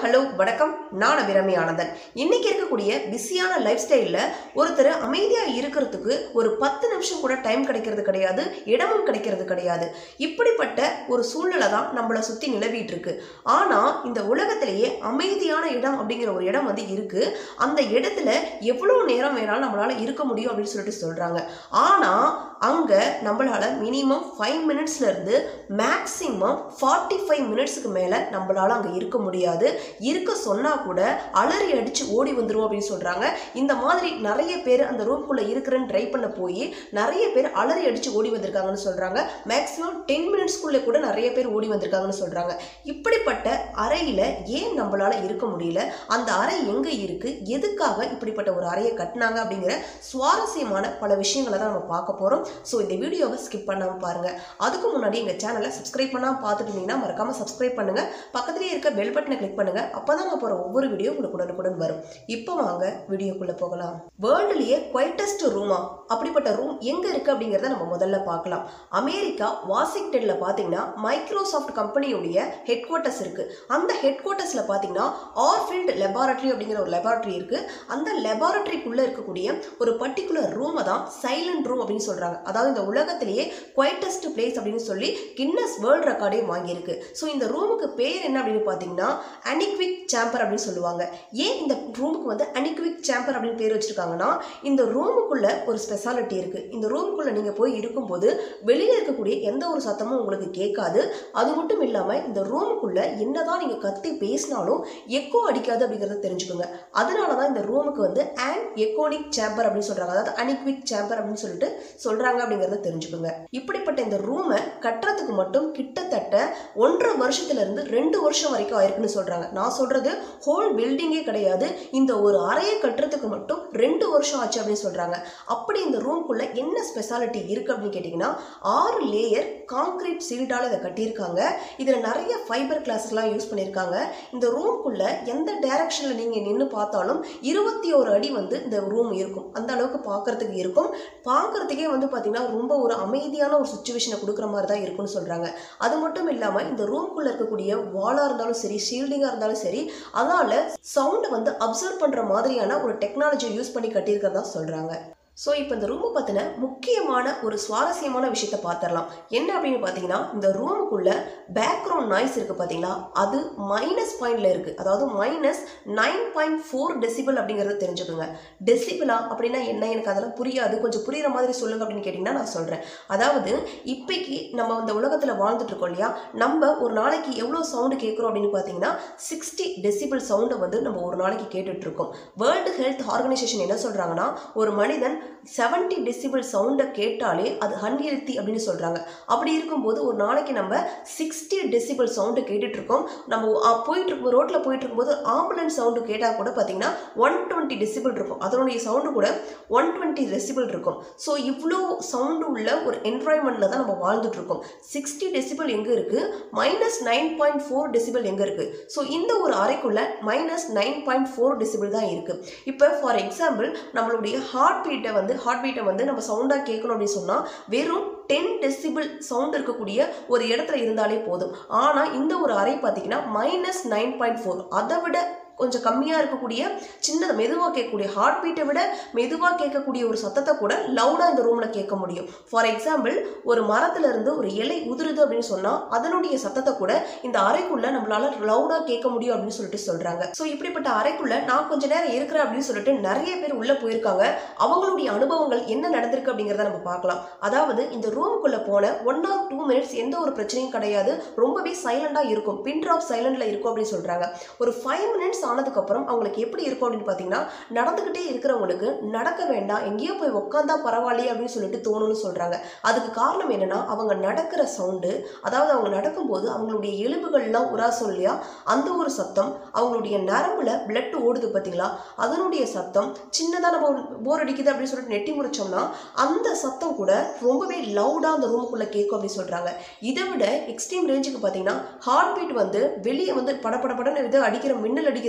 hello வணக்கம் நான் அபிராமி ஆனந்தன் இன்னைக்கு இருக்கக்கூடிய பிஸியான லைஃப் ஸ்டைலில் ஒருத்தர் அமைதியாக இருக்கிறதுக்கு ஒரு பத்து நிமிஷம் கூட டைம் கிடைக்கிறது கிடையாது இடமும் கிடைக்கிறது கிடையாது இப்படிப்பட்ட ஒரு சூழ்நிலை தான் நம்மளை சுற்றி நிலவிட்டு இருக்கு ஆனால் இந்த உலகத்திலேயே அமைதியான இடம் அப்படிங்கிற ஒரு இடம் வந்து இருக்கு அந்த இடத்துல எவ்வளோ நேரம் வேணாலும் நம்மளால இருக்க முடியும் அப்படின்னு சொல்லிட்டு சொல்றாங்க ஆனால் அங்கே நம்மளால மினிமம் ஃபைவ் மினிட்ஸ்ல இருந்து மேக்ஸிமம் ஃபார்ட்டி ஃபைவ் மினிட்ஸுக்கு மேலே நம்மளால அங்கே இருக்க முடியாது இருக்க சொன்னால் கூட அலறி அடித்து ஓடி வந்துடும் அப்படின்னு சொல்கிறாங்க இந்த மாதிரி நிறைய பேர் அந்த ரூம்குள்ளே இருக்கிறேன்னு ட்ரை பண்ண போய் நிறைய பேர் அலறி அடித்து ஓடி வந்திருக்காங்கன்னு சொல்கிறாங்க மேக்ஸிமம் டென் மினிட்ஸ்க்குள்ளே கூட நிறைய பேர் ஓடி வந்திருக்காங்கன்னு சொல்கிறாங்க இப்படிப்பட்ட அறையில் ஏன் நம்மளால இருக்க முடியல அந்த அறை எங்கே இருக்குது எதுக்காக இப்படிப்பட்ட ஒரு அறையை கட்டினாங்க அப்படிங்கிற சுவாரஸ்யமான பல விஷயங்களை தான் நம்ம பார்க்க போகிறோம் ஸோ இந்த வீடியோவை ஸ்கிப் பண்ணாமல் பாருங்கள் அதுக்கு முன்னாடி எங்கள் சேனலை சப்ஸ்கிரைப் பண்ணாமல் பார்த்துட்டு இருந்தீங்கன்னா மறக்காமல் சப்ஸ்கிரைப் பண்ணுங்கள் பக்கத்துலேயே இருக்க பெல் பட்டனை கிளிக் பண்ணுங்கள் அப்போ தான் நான் போகிற ஒவ்வொரு வீடியோ உங்களுக்கு உடனுக்குடன் வரும் இப்போ வாங்க வீடியோக்குள்ளே போகலாம் வேர்ல்டுலேயே குவைட்டஸ்ட் ரூமா அப்படிப்பட்ட ரூம் எங்கே இருக்குது அப்படிங்கிறத நம்ம முதல்ல பார்க்கலாம் அமெரிக்கா வாஷிங்டனில் பார்த்தீங்கன்னா மைக்ரோசாஃப்ட் கம்பெனியுடைய ஹெட் குவார்ட்டர்ஸ் இருக்குது அந்த ஹெட் குவார்ட்டர்ஸில் பார்த்தீங்கன்னா ஆர்ஃபீல்டு லெபார்டரி அப்படிங்கிற ஒரு லெபார்டரி இருக்குது அந்த லெபார்டரிக்குள்ளே இருக்கக்கூடிய ஒரு பர்டிகுலர் ரூமை தான் சைலண்ட் ரூம் அப்படின்னு சொல்கிறாங்க அதாவது இந்த உலகத்திலேயே குவைட்டஸ்ட் பிளேஸ் அப்படின்னு சொல்லி கின்னஸ் வேர்ல்ட் ரெக்கார்டே வாங்கியிருக்கு ஸோ இந்த ரூமுக்கு பேர் என்ன அப்படின்னு பார்த்தீங்கன்னா அனிக்விக் சேம்பர் அப்படின்னு சொல்லுவாங்க ஏன் இந்த ரூமுக்கு வந்து அனிக்விக் சேம்பர் அப்படின்னு பேர் வச்சிருக்காங்கன்னா இந்த ரூமுக்குள்ள ஒரு ஸ்பெஷாலிட்டி இருக்குது இந்த ரூமுக்குள்ளே நீங்கள் போய் இருக்கும்போது வெளியில் இருக்கக்கூடிய எந்த ஒரு சத்தமும் உங்களுக்கு கேட்காது அது மட்டும் இல்லாமல் இந்த ரூமுக்குள்ள என்னதான் நீங்கள் கத்தி பேசினாலும் எக்கோ அடிக்காது அப்படிங்கிறத தெரிஞ்சுக்கோங்க அதனால தான் இந்த ரூமுக்கு வந்து அன் எக்கோனிக் சேம்பர் அப்படின்னு சொல்கிறாங்க அதாவது அனிக்விக் சேம்பர் அப்படின்னு சொல்லிட்டு சொல்கிறாங்க அப்படிங்கிறத தெரிஞ்சுக்கோங்க இப்படிப்பட்ட இந்த ரூமை கட்டுறதுக்கு மட்டும் கிட்டத்தட்ட ஒன்றரை வருஷத்துல இருந்து ரெண்டு வருஷம் வரைக்கும் ஆயிருக்குன்னு சொல்கிறாங்க நான் சொல்கிறது ஹோல் பில்டிங்கே கிடையாது இந்த ஒரு அறையை கட்டுறதுக்கு மட்டும் ரெண்டு வருஷம் ஆச்சு அப்படின்னு சொல்கிறாங்க அப்படி இந்த ரூம்குள்ளே என்ன ஸ்பெஷாலிட்டி இருக்குது அப்படின்னு கேட்டிங்கன்னா ஆறு லேயர் காங்க்ரீட் சீல்டால் இதை கட்டியிருக்காங்க இதில் நிறைய ஃபைபர் கிளாஸ்லாம் யூஸ் பண்ணியிருக்காங்க இந்த ரூம்குள்ளே எந்த டைரக்ஷனில் நீங்கள் நின்று பார்த்தாலும் இருபத்தி ஒரு அடி வந்து இந்த ரூம் இருக்கும் அந்த அளவுக்கு பார்க்கறதுக்கு இருக்கும் பார்க்கறதுக்கே வந்து பார்த்திங்கன்னா ரொம்ப ஒரு அமைதியான ஒரு சுச்சுவேஷனை கொடுக்குற மாதிரி தான் இருக்கும்னு சொல்கிறாங்க அது மட்டும் இல்லாமல் இந்த ரூம்குள்ளே இருக்கக்கூடிய வாலாக இருந்தாலும் சரி ஷீல்டிங்காக இருந்தாலும் சரி அதால் சவுண்டை வந்து அப்சர்வ் பண்ணுற மாதிரியான ஒரு டெக்னாலஜியை யூஸ் பண்ணி கட்டியிருக்கிறதா சொல்கிறாங்க ஸோ இப்போ இந்த ரூமை பற்றின முக்கியமான ஒரு சுவாரஸ்யமான விஷயத்த பார்த்துடலாம் என்ன அப்படின்னு பார்த்தீங்கன்னா இந்த ரூமுக்குள்ள பேக்ரவுண்ட் நாய்ஸ் இருக்குது பார்த்தீங்களா அது மைனஸ் பாயிண்டில் இருக்குது அதாவது minus nine point four decibel அப்படிங்கிறத தெரிஞ்சுக்கோங்க டெசிபிளா அப்படின்னா என்ன எனக்கு அதெல்லாம் புரியாது கொஞ்சம் புரியுற மாதிரி சொல்லுங்க அப்படின்னு கேட்டிங்கன்னா நான் சொல்கிறேன் அதாவது இப்போக்கி நம்ம இந்த உலகத்தில் வாழ்ந்துட்டு இருக்கோம் இல்லையா நம்ம ஒரு நாளைக்கு எவ்வளோ சவுண்டு கேட்குறோம் அப்படின்னு பார்த்தீங்கன்னா சிக்ஸ்டி டெசிபிள் சவுண்டை வந்து நம்ம ஒரு நாளைக்கு கேட்டுட்டு இருக்கோம் வேர்ல்டு ஹெல்த் ஆர்கனைசேஷன் என்ன சொல்கிறாங்கன்னா ஒரு மனிதன் செவன்டி டெசிபிள் சவுண்டை கேட்டாலே அது அன்ஹெல்த்தி அப்படின்னு சொல்கிறாங்க அப்படி இருக்கும்போது ஒரு நாளைக்கு நம்ம சிக்ஸ்டி டெசிபிள் சவுண்டு கேட்டுட்டு இருக்கோம் நம்ம அ, போயிட்டு இருக்கும் ரோட்டில் போயிட்டு இருக்கும்போது ஆம்புலன்ஸ் சவுண்டு கேட்டால் கூட பார்த்தீங்கன்னா ஒன் டுவெண்ட்டி டெசிபிள் இருக்கும் அதனுடைய சவுண்டு கூட ஒன் டுவெண்ட்டி டெசிபிள் இருக்கும் ஸோ இவ்வளோ சவுண்டு உள்ள ஒரு என்வாயன்மெண்ட்டில் தான் நம்ம வாழ்ந்துட்டு இருக்கோம் சிக்ஸ்டி டெசிபிள் எங்கே இருக்குது minus nine point four decibel எங்கே இருக்குது ஸோ இந்த ஒரு அறைக்குள்ள minus nine point four decibel தான் இருக்குது இப்போ ஃபார் எக்ஸாம்பிள் நம்மளுடைய ஹார்ட் பீட்டை வந்து ஹார்ட் பீட்டை வந்து நம்ம சவுண்டாக கேட்கணும் அப்படின்னு சொன்னால் வெறும் டென் டெசிபிள் சவுண்ட் இருக்கக்கூடிய ஒரு இடத்துல இருந்தாலே போதும் ஆனால் இந்த ஒரு அறை பார்த்தீங்கன்னா மைனஸ் நைன் பாயிண்ட் ஃபோர் அதை விட கொஞ்சம் கம்மியாக இருக்கக்கூடிய சின்னது மெதுவாக கேட்கக்கூடிய ஹார்ட் பீட்டை விட மெதுவாக கேட்கக்கூடிய ஒரு சத்தத்தை கூட லவுடாக இந்த ரூமில் கேட்க முடியும் ஃபார் எக்ஸாம்பிள் ஒரு மரத்துல இருந்து ஒரு இலை உதிருது அப்படின்னு சொன்னால் அதனுடைய சத்தத்தை கூட இந்த அறைக்குள்ள நம்மளால லவுடாக கேட்க முடியும் அப்படின்னு சொல்லிட்டு சொல்கிறாங்க ஸோ இப்படிப்பட்ட அறைக்குள்ள நான் கொஞ்ச நேரம் இருக்கிறேன் அப்படின்னு சொல்லிட்டு நிறைய பேர் உள்ளே போயிருக்காங்க அவங்களுடைய அனுபவங்கள் என்ன நடந்திருக்கு அப்படிங்கிறத நம்ம பார்க்கலாம் அதாவது இந்த ரூமுக்குள்ளே போன ஒன் ஆர் டூ மினிட்ஸ் எந்த ஒரு பிரச்சனையும் கிடையாது ரொம்பவே சைலண்டாக இருக்கும் பின் ட்ராப் சைலண்டில் இருக்கும் அப்படின்னு சொல்கிறாங்க ஒரு ஃபைவ் மினிட்ஸ் ஆனதுக்கப்புறம் அவங்களுக்கு எப்படி இருக்கும் அப்படின்னு பார்த்தீங்கன்னா நடந்துக்கிட்டே இருக்கிறவங்களுக்கு நடக்க வேண்டாம் எங்கேயோ போய் உட்காந்தா பரவாயில்லையே அப்படின்னு சொல்லிட்டு தோணும்னு சொல்கிறாங்க அதுக்கு காரணம் என்னன்னா அவங்க நடக்கிற சவுண்டு அதாவது அவங்க நடக்கும்போது அவங்களுடைய எலும்புகள்லாம் உராசம் இல்லையா அந்த ஒரு சத்தம் அவங்களுடைய நரம்புல பிளட் ஓடுது பார்த்தீங்களா அதனுடைய சத்தம் சின்னதாக நம்ம போர் அடிக்குது அப்படின்னு சொல்லிட்டு நெட்டி முறிச்சோம்னா அந்த சத்தம் கூட ரொம்பவே லவுடாக அந்த ரூமுக்குள்ளே கேட்கும் அப்படின்னு சொல்கிறாங்க இதை விட எக்ஸ்ட்ரீம் ரேஞ்சுக்கு பார்த்தீங்கன்னா ஹார்ட் பீட் வந்து வெளியே வந்து படபடபடன்னு இது அடிக்கிற மின்னல் அடிக்கிற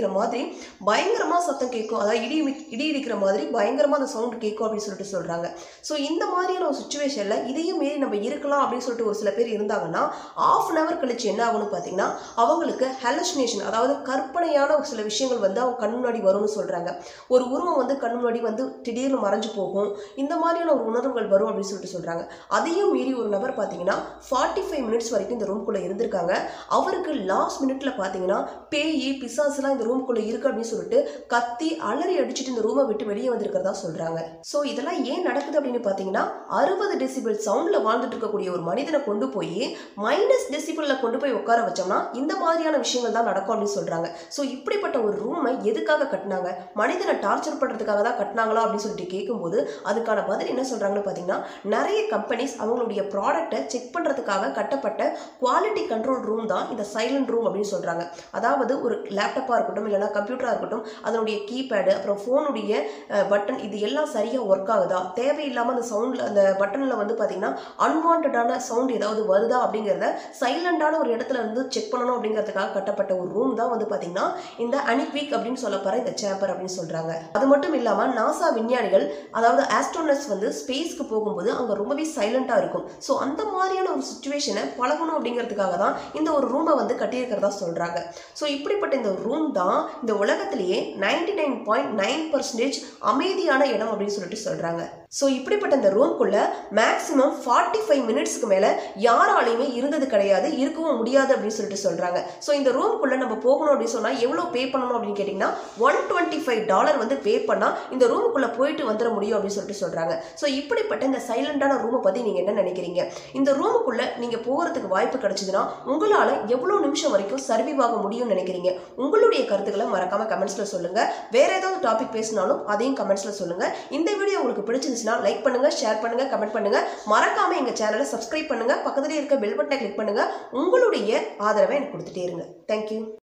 அடிக்கிற மாதிரி பயங்கரமாக சத்தம் கேட்கும் அதாவது இடி இடி- இடி இடிக்கிற மாதிரி பயங்கரமாக அந்த சவுண்ட் கேட்கும் அப்படின்னு சொல்லிட்டு சொல்கிறாங்க ஸோ இந்த மாதிரியான ஒரு சுச்சுவேஷனில் இதையும் மீறி நம்ம இருக்கலாம் அப்படின்னு சொல்லிட்டு ஒரு சில பேர் இருந்தாங்கன்னா ஆஃப் அன் ஹவர் கழிச்சு என்ன ஆகும்னு பார்த்தீங்கன்னா அவங்களுக்கு ஹெலசினேஷன் அதாவது கற்பனையான ஒரு சில விஷயங்கள் வந்து அவங்க கண் முன்னாடி வரும்னு சொல்கிறாங்க ஒரு உருவம் வந்து கண் முன்னாடி வந்து திடீர்னு மறைஞ்சு போகும் இந்த மாதிரியான ஒரு உணர்வுகள் வரும் அப்படின்னு சொல்லிட்டு சொல்கிறாங்க அதையும் மீறி ஒரு நபர் பார்த்தீங்கன்னா ஃபார்ட்டி ஃபைவ் மினிட்ஸ் வரைக்கும் இந்த ரூம்குள்ளே இருந்திருக்காங்க அவருக்கு லாஸ்ட் மினிட்ல பார்த்தீங்கன்னா பேய் பிசாசுலாம் இந்த ரூம்குள்ளே இருக்கு அப்படின்னு சொல்லிட்டு கத்தி அலறி அடிச்சுட்டு இந்த ரூமை விட்டு வெளியே வந்திருக்கிறதா சொல்கிறாங்க ஸோ இதெல்லாம் ஏன் நடக்குது அப்படின்னு பார்த்தீங்கன்னா அறுபது டெசிபிள் சவுண்டில் வாழ்ந்துட்டு இருக்கக்கூடிய ஒரு மனிதனை கொண்டு போய் மைனஸ் டெசிபிளில் கொண்டு போய் உட்கார வச்சோம்னா இந்த மாதிரியான விஷயங்கள் தான் நடக்கும் அப்படின்னு சொல்கிறாங்க ஸோ இப்படிப்பட்ட ஒரு ரூமை எதுக்காக கட்டினாங்க மனிதனை டார்ச்சர் பண்ணுறதுக்காக தான் கட்டினாங்களா அப்படின்னு சொல்லிட்டு கேட்கும்போது அதுக்கான பதில் என்ன சொல்கிறாங்கன்னு பார்த்தீங்கன்னா நிறைய கம்பெனிஸ் அவங்களுடைய ப்ராடக்ட்டை செக் பண்ணுறதுக்காக கட்டப்பட்ட குவாலிட்டி கண்ட்ரோல் ரூம் தான் இந்த சைலண்ட் ரூம் அப்படின்னு சொல்கிறாங்க அதாவது ஒரு லேப்டாப்பாக இருக்கட்டும் இல்லைனா கம்ப்யூட்டராக இருக்கட்டும் அதனுடைய கீபேடு அப்புறம் ஃபோனுடைய பட்டன் இது எல்லாம் சரியாக ஒர்க் ஆகுதா தேவையில்லாமல் அந்த சவுண்டில் அந்த பட்டனில் வந்து பார்த்தீங்கன்னா அன்வான்டான சவுண்ட் ஏதாவது வருதா அப்படிங்கிறத சைலண்டான ஒரு இடத்துல இருந்து செக் பண்ணணும் அப்படிங்கிறதுக்காக கட்டப்பட்ட ஒரு ரூம் தான் வந்து பார்த்தீங்கன்னா இந்த அனிக்விக் அப்படின்னு சொல்லப்படுற இந்த சேம்பர் அப்படின்னு சொல்கிறாங்க அது மட்டும் இல்லாமல் நாசா விஞ்ஞானிகள் அதாவது ஆஸ்ட்ரோனட்ஸ் வந்து ஸ்பேஸ்க்கு போகும்போது அங்கே ரொம்பவே சைலண்ட்டாக இருக்கும் ஸோ அந்த மாதிரியான ஒரு சுச்சுவேஷனை பழகணும் அப்படிங்கிறதுக்காக தான் இந்த ஒரு ரூமை வந்து கட்டியிருக்கிறதா சொல்கிறாங்க ஸோ இப்படிப்பட்ட இந்த ரூம் தான் இந்த உலகத்திலேயே ninety nine point nine percentage அமைதியான இடம் அப்படின்னு சொல்லிட்டு சொல்கிறாங்க ஸோ இப்படிப்பட்ட இந்த ரூம்குள்ள மேக்ஸிமம் ஃபார்ட்டி ஃபைவ் மினிட்ஸ்க்கு மேலே யாராலையுமே இருந்தது கிடையாது இருக்கவும் முடியாது அப்படின்னு சொல்லிட்டு சொல்கிறாங்க ஸோ இந்த ரூம்குள்ளே நம்ம போகணும் அப்படின்னு சொன்னால் எவ்வளோ பே பண்ணணும் அப்படின்னு கேட்டிங்கன்னா ஒன் டுவெண்ட்டி ஃபைவ் டாலர் வந்து பே பண்ணால் இந்த ரூமுக்குள்ளே போயிட்டு வந்துட முடியும் அப்படின்னு சொல்லிட்டு சொல்கிறாங்க ஸோ இப்படிப்பட்ட இந்த சைலண்டான ரூமை பற்றி நீங்கள் என்ன நினைக்கிறீங்க இந்த ரூமுக்குள்ளே நீங்கள் போகிறதுக்கு வாய்ப்பு கிடைச்சதுன்னா உங்களால் எவ்வளோ நிமிஷம் வரைக்கும் சர்வீவ் ஆக முடியும்னு நினைக்கிறீங்க உங்களுடைய கருத்துக்களை மறக்காம கமெண்ட்ஸில் சொல்லுங்கள் வேற ஏதாவது டாபிக் பேசினாலும் அதையும் கமெண்ட்ஸில் சொல்லுங்கள் இந்த வீடியோ உங்களுக்கு பிடிச்சிருந்துச்சுன்னா லைக் பண்ணுங்கள் ஷேர் பண்ணுங்கள் கமெண்ட் பண்ணுங்கள் மறக்காம எங்கள் சேனலை சப்ஸ்கிரைப் பண்ணுங்கள் பக்கத்துலேயே இருக்க பெல் பட்டனை கிளிக் பண்ணுங்கள் உங்களுடைய ஆதரவை எனக்கு கொடுத்துட்டே இருங்க தேங்க்யூ